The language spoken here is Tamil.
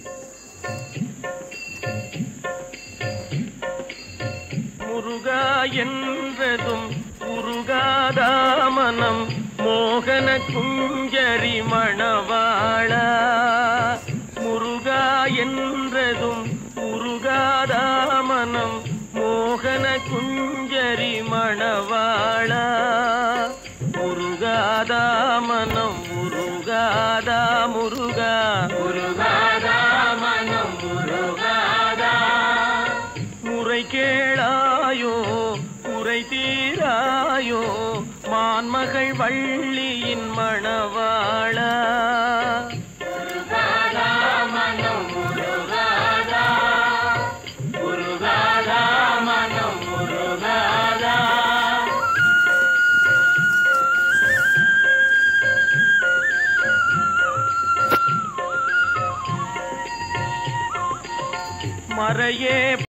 முருகா என்றதும் உருகாதா மனம் மோகன குஞ்சரி மணவாளா முருகா என்றதும் உருகாதா மனம் மோகன குஞ்சரி மணவாளா முருகாதா மனம் முருகாதா முருகா முருகாதா மனம் முருகாதா முறை கேளாயோ குறை தீராயோ மான்மகள் வள்ளியின் மணவாளா மறையே